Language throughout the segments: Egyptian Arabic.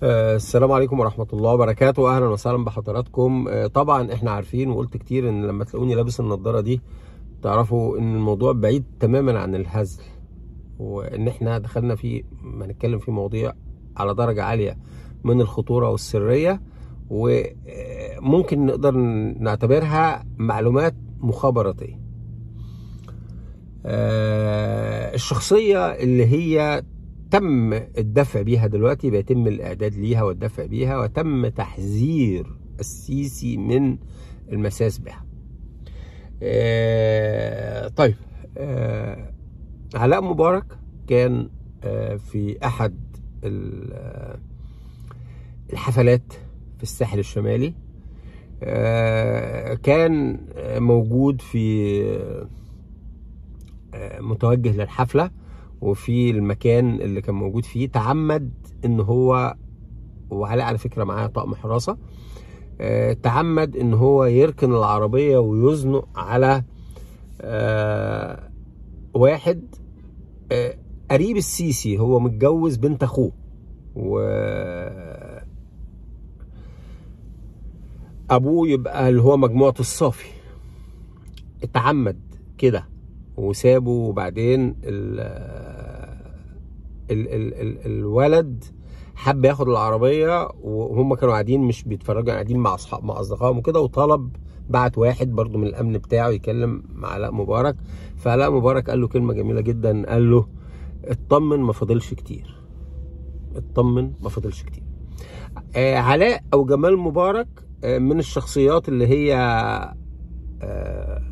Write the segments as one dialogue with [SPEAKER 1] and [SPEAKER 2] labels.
[SPEAKER 1] آه، السلام عليكم ورحمة الله وبركاته أهلا وسهلا بحضراتكم آه، طبعا احنا عارفين وقلت كتير ان لما تلاقوني لابس النضارة دي تعرفوا ان الموضوع بعيد تماما عن الهزل وان احنا دخلنا في ما نتكلم في مواضيع على درجة عالية من الخطورة والسرية وممكن نقدر نعتبرها معلومات مخابراتية آه، الشخصية اللي هي تم الدفع بيها دلوقتي بيتم الإعداد ليها والدفع بيها وتم تحذير السيسي من المساس بها آه، طيب آه، علاء مبارك كان آه، في أحد ال- آه، الحفلات في الساحل الشمالي آه، كان آه، موجود في آه، متوجه للحفلة وفي المكان اللي كان موجود فيه تعمد ان هو وعلاء على فكرة معاه طقم حراسة آه، تعمد ان هو يركن العربية ويزنق على آه، واحد آه، قريب السيسي هو متجوز بنت اخوه و ابوه يبقى اللي هو مجموعة الصافي اتعمد كده وسابه وبعدين ال ال ال ال الولد حب ياخد العربيه وهم كانوا قاعدين مش بيتفرجوا قاعدين مع اصحاب مع اصدقائهم وكده وطلب بعت واحد برضو من الامن بتاعه يكلم مع علاء مبارك فعلاء مبارك قال له كلمه جميله جدا قال له اطمن ما فاضلش كتير اطمن ما فاضلش كتير آه علاء او جمال مبارك آه من الشخصيات اللي هي آه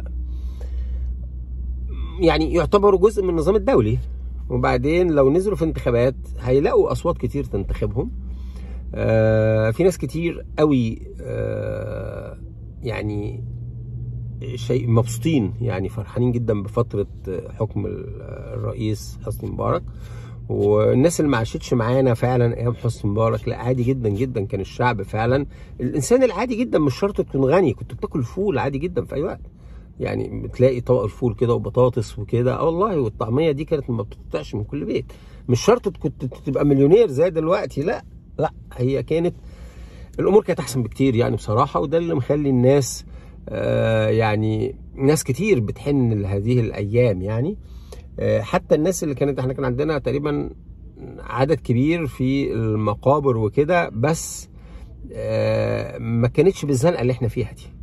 [SPEAKER 1] يعني يعتبروا جزء من النظام الدولي وبعدين لو نزلوا في انتخابات هيلاقوا اصوات كتير تنتخبهم آه في ناس كتير قوي آه يعني شيء مبسوطين يعني فرحانين جدا بفتره حكم الرئيس حسني مبارك والناس اللي ما عاشتش معانا فعلا ايام حسني مبارك لا عادي جدا جدا كان الشعب فعلا الانسان العادي جدا مش شرط تكون غني كنت بتاكل فول عادي جدا في اي وقت يعني بتلاقي طبق الفول كده وبطاطس وكده اه والله والطعميه دي كانت ما بتقطعش من كل بيت مش شرط كنت تبقى مليونير زي دلوقتي لا لا هي كانت الامور كانت احسن بكتير يعني بصراحه وده اللي مخلي الناس آه يعني ناس كتير بتحن لهذه الايام يعني آه حتى الناس اللي كانت احنا كان عندنا تقريبا عدد كبير في المقابر وكده بس آه ما كانتش بالزنقه اللي احنا فيها دي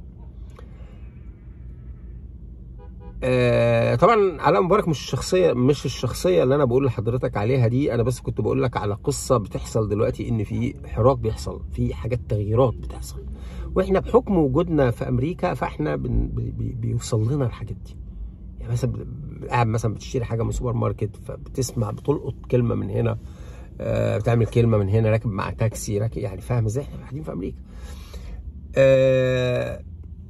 [SPEAKER 1] آه طبعا علاء مبارك مش الشخصيه مش الشخصيه اللي انا بقول لحضرتك عليها دي انا بس كنت بقول لك على قصه بتحصل دلوقتي ان في حراك بيحصل في حاجات تغييرات بتحصل واحنا بحكم وجودنا في امريكا فاحنا بن بي بيوصل لنا الحاجات دي يعني مثلا قاعد مثلا بتشتري حاجه من سوبر ماركت فبتسمع بتلقط كلمه من هنا آه بتعمل كلمه من هنا راكب مع تاكسي راكب يعني فاهم ازاي احنا قاعدين في امريكا آه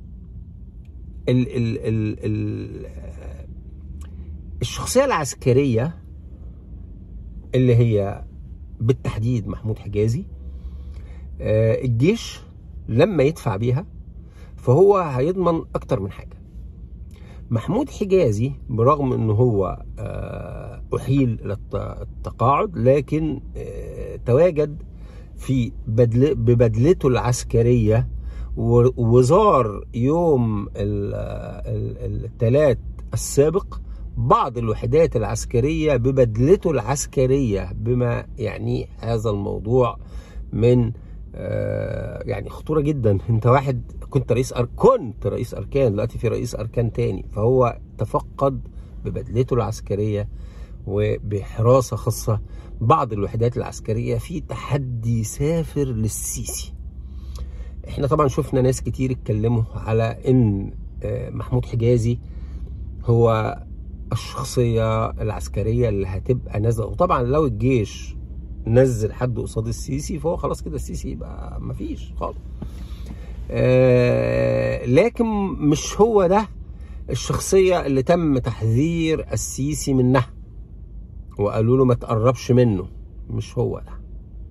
[SPEAKER 1] ال ال ال ال الشخصية العسكرية اللي هي بالتحديد محمود حجازي الجيش لما يدفع بيها فهو هيضمن أكتر من حاجة محمود حجازي برغم أنه هو أحيل إلى التقاعد لكن تواجد في بدل ببدلته العسكرية وزار يوم الثلاث السابق بعض الوحدات العسكرية ببدلته العسكرية بما يعني هذا الموضوع من يعني خطورة جدا انت واحد كنت رئيس أر... كنت رئيس أركان دلوقتي في رئيس أركان تاني فهو تفقد ببدلته العسكرية وبحراسة خاصة بعض الوحدات العسكرية في تحدي سافر للسيسي احنا طبعا شفنا ناس كتير اتكلموا على ان محمود حجازي هو الشخصية العسكرية اللي هتبقى نازلة وطبعا لو الجيش نزل حد قصاد السيسي فهو خلاص كده السيسي يبقى مفيش خالص آه لكن مش هو ده الشخصية اللي تم تحذير السيسي منها وقالوا له ما تقربش منه مش هو ده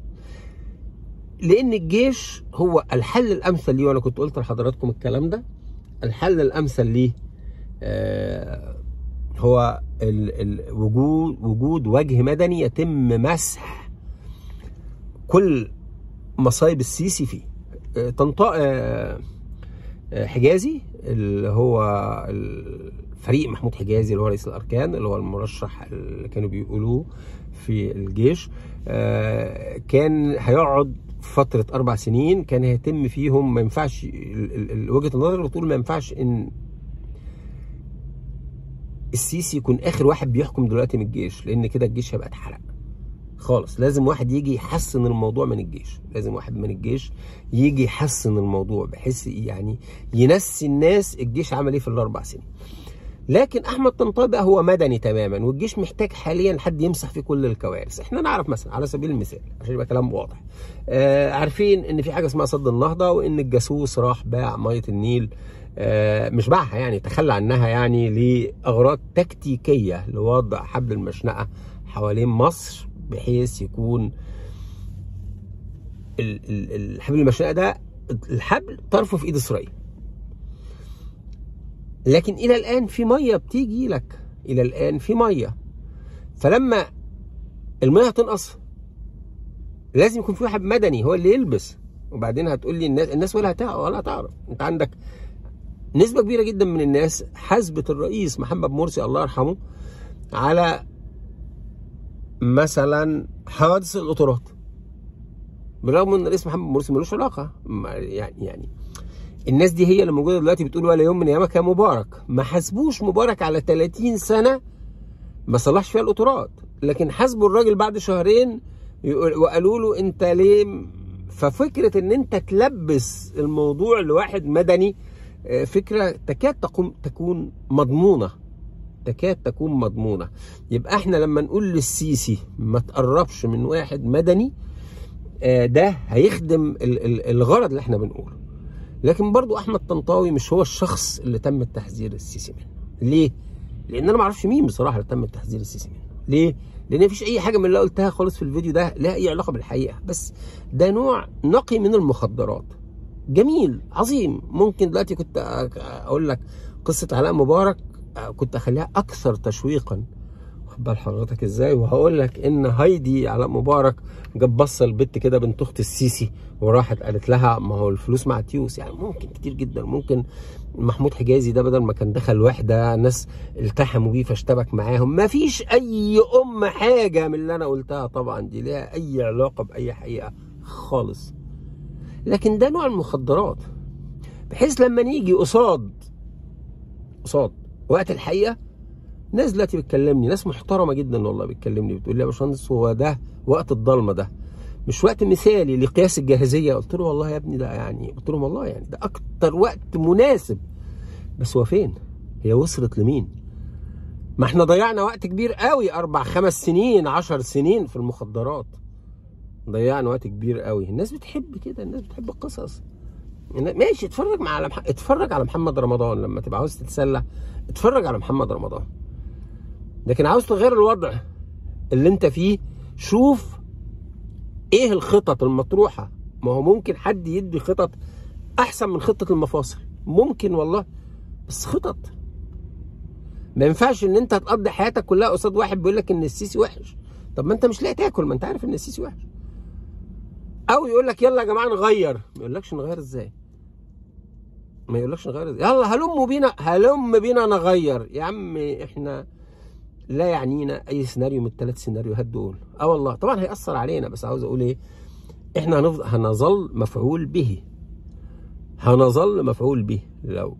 [SPEAKER 1] لان الجيش هو الحل الامثل ليه وانا كنت قلت لحضراتكم الكلام ده الحل الامثل ليه آه هو ال ال وجود وجود وجه مدني يتم مسح كل مصايب السيسي فيه آه، طنطا آه، آه، حجازي اللي هو الفريق محمود حجازي اللي هو رئيس الاركان اللي هو المرشح اللي كانوا بيقولوه في الجيش آه، كان هيقعد فترة أربع سنين كان هيتم فيهم ما ينفعش ال- ال- ال- وجهة النظر اللي بتقول ما ينفعش إن السيسي يكون آخر واحد بيحكم دلوقتي من الجيش لأن كده الجيش هيبقى اتحرق خالص لازم واحد يجي يحسن الموضوع من الجيش لازم واحد من الجيش يجي يحسن الموضوع بحيث يعني ينسي الناس الجيش عمل ايه في الاربع سنين لكن احمد طنطاوي بقى هو مدني تماما والجيش محتاج حاليا حد يمسح فيه كل الكوارث احنا نعرف مثلا على سبيل المثال عشان يبقى كلام واضح آه عارفين ان في حاجه اسمها سد النهضه وان الجاسوس راح باع ميه النيل آه مش باعها يعني تخلى عنها يعني لاغراض تكتيكيه لوضع حبل المشنقه حوالين مصر بحيث يكون ال- ال- الحبل المشنقه ده الحبل طرفه في ايد اسرائيل لكن الى الان في ميه بتيجي لك الى الان في ميه فلما الميه هتنقص لازم يكون في واحد مدني هو اللي يلبس وبعدين هتقول لي الناس الناس ولا هتعرف ولا هتعرف انت عندك نسبه كبيره جدا من الناس حسبت الرئيس محمد مرسي الله يرحمه على مثلا حوادث القطارات بالرغم ان الرئيس محمد مرسي ملوش علاقه ما- يعني يعني الناس دي هي اللي موجوده دلوقتي بتقول ولا يوم من ايامك يا مبارك ما حاسبوش مبارك على 30 سنه ما صلحش فيها القطارات لكن حاسبوا الراجل بعد شهرين يقول- وقالوا له انت ليه م- ففكره ان انت تلبس الموضوع لواحد مدني آه، فكره تكاد تقوم تكون مضمونه تكاد تكون مضمونه يبقى احنا لما نقول للسيسي ما تقربش من واحد مدني آه، ده هيخدم ال- ال- الغرض اللي احنا بنقوله لكن برضو احمد طنطاوي مش هو الشخص اللي تم التحذير السيسي منه ليه لان انا ما اعرفش مين بصراحه اللي تم التحذير السيسي منه ليه لان مفيش اي حاجه من اللي قلتها خالص في الفيديو ده لها اي علاقه بالحقيقه بس ده نوع نقي من المخدرات جميل عظيم ممكن دلوقتي كنت أ- اقول لك قصه علاء مبارك أ- كنت اخليها اكثر تشويقا واخد بال حضرتك ازاي وهقول لك ان هايدي علاء مبارك جت بصه البت كده بنت اخت السيسي وراحت قالت لها ما هو الفلوس مع تيوس يعني ممكن كتير جدا ممكن محمود حجازي ده بدل ما كان دخل وحده ناس التحموا بيه فاشتبك معاهم ما فيش اي ام حاجه من اللي انا قلتها طبعا دي ليها اي علاقه باي حقيقه خالص لكن ده نوع المخدرات بحيث لما نيجي قصاد قصاد وقت الحقيقه ناس دلوقتي بتكلمني ناس محترمه جدا والله بتكلمني بتقول لي يا باشمهندس هو ده وقت الضلمه ده مش وقت مثالي لقياس الجاهزيه قلت له والله يا ابني ده يعني قلت لهم والله يعني ده اكتر وقت مناسب بس هو فين هي وصلت لمين ما احنا ضيعنا وقت كبير قوي اربع خمس سنين عشر سنين في المخدرات ضيعنا وقت كبير قوي الناس بتحب كده الناس بتحب القصص ماشي اتفرج مع على مح... اتفرج على محمد رمضان لما تبقى عاوز تتسلى اتفرج على محمد رمضان لكن عاوز تغير الوضع اللي انت فيه شوف ايه الخطط المطروحه ما هو ممكن حد يدي خطط احسن من خطه المفاصل ممكن والله بس خطط ما ينفعش ان انت تقضي حياتك كلها قصاد واحد بيقول لك ان السيسي وحش طب ما انت مش لاقي تاكل ما انت عارف ان السيسي وحش او يقول لك يلا يا جماعه نغير ما يقولكش نغير ازاي ما يقولكش نغير ازاي يلا هلم بينا هلم بينا نغير يا عم احنا لا يعنينا اي سيناريو من الثلاث سيناريوهات دول اه والله طبعا هيأثر علينا بس عاوز اقول ايه احنا هنفضل هنظل مفعول به هنظل مفعول به لو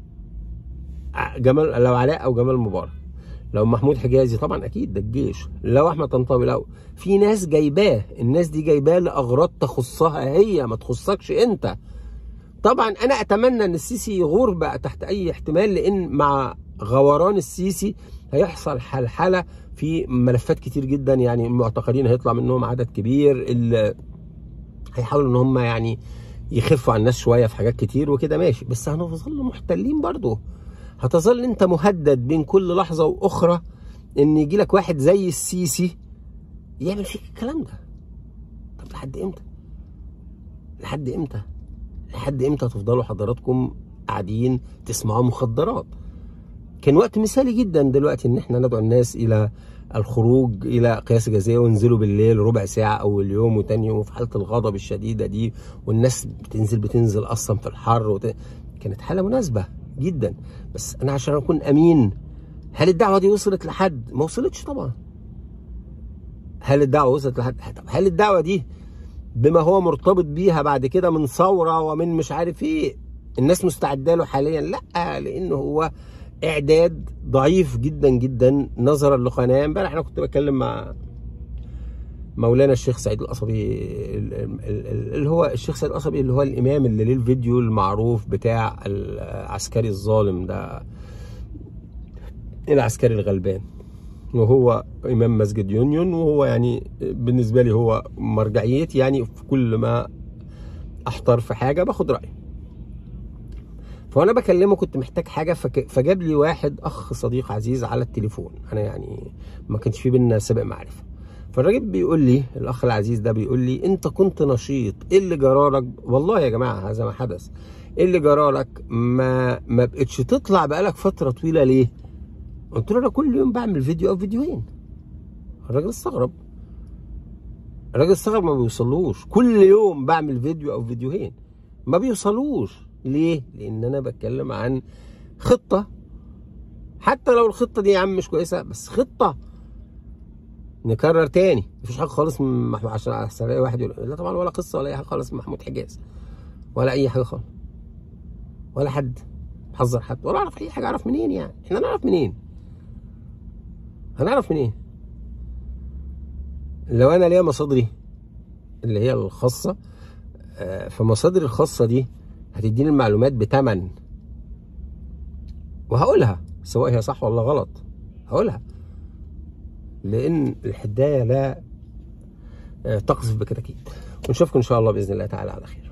[SPEAKER 1] جمال لو علاء او جمال مبارك لو محمود حجازي طبعا اكيد ده الجيش لو احمد طنطاوي لو في ناس جايباه الناس دي جايباه لاغراض تخصها هي ما تخصكش انت طبعا انا اتمنى ان السيسي يغور بقى تحت اي احتمال لان مع غوران السيسي هيحصل حلحله في ملفات كتير جدا يعني المعتقلين هيطلع منهم عدد كبير اللي هيحاولوا ان هم يعني يخفوا على الناس شويه في حاجات كتير وكده ماشي بس هنظل محتلين برضه هتظل انت مهدد بين كل لحظه واخرى ان يجي لك واحد زي السيسي يعمل فيك الكلام ده طب لحد امتى لحد امتى لحد امتى تفضلوا حضراتكم قاعدين تسمعوا مخدرات كان وقت مثالي جدا دلوقتي ان احنا ندعو الناس الى الخروج الى قياس جزائيه وينزلوا بالليل ربع ساعه اول يوم وتاني يوم في حاله الغضب الشديده دي والناس بتنزل بتنزل اصلا في الحر وت... كانت حاله مناسبه جدا بس انا عشان اكون امين هل الدعوه دي وصلت لحد ما وصلتش طبعا هل الدعوه وصلت لحد طب هل الدعوه دي بما هو مرتبط بيها بعد كده من ثوره ومن مش عارف ايه الناس مستعده له حاليا لا لانه هو اعداد ضعيف جدا جدا نظرا لقناه امبارح انا كنت بتكلم مع مولانا الشيخ سعيد القصبي اللي هو الشيخ سعيد القصبي اللي هو الامام اللي ليه الفيديو المعروف بتاع العسكري الظالم ده العسكري الغلبان وهو امام مسجد يونيون وهو يعني بالنسبه لي هو مرجعيتي يعني في كل ما احتار في حاجه باخد رايه فانا بكلمه كنت محتاج حاجه فك... فجاب لي واحد اخ صديق عزيز على التليفون انا يعني ما كانش في بينا سابق معرفه فالراجل بيقول لي الاخ العزيز ده بيقول لي انت كنت نشيط ايه اللي جرالك والله يا جماعه هذا ما حدث ايه اللي جرالك ما ما بقتش تطلع بقالك فتره طويله ليه قلت له انا كل يوم بعمل فيديو او فيديوهين الراجل استغرب الراجل استغرب ما بيوصلوش كل يوم بعمل فيديو او فيديوهين ما بيوصلوش ليه لان انا بتكلم عن خطه حتى لو الخطه دي يا عم مش كويسه بس خطه نكرر تاني مفيش حاجه خالص من محمود عشان احسن الاقي واحد يقول لا طبعا ولا قصه ولا اي حاجه خالص من محمود حجاز ولا اي حاجه خالص ولا حد حذر حد ولا اعرف اي حاجه اعرف منين يعني احنا نعرف منين هنعرف منين لو انا ليا مصادري اللي هي الخاصه فمصادري الخاصه دي هتديني المعلومات بتمن وهقولها سواء هي صح ولا غلط هقولها لان الحدايه لا تقذف بكتاكيت ونشوفكم ان شاء الله باذن الله تعالى على خير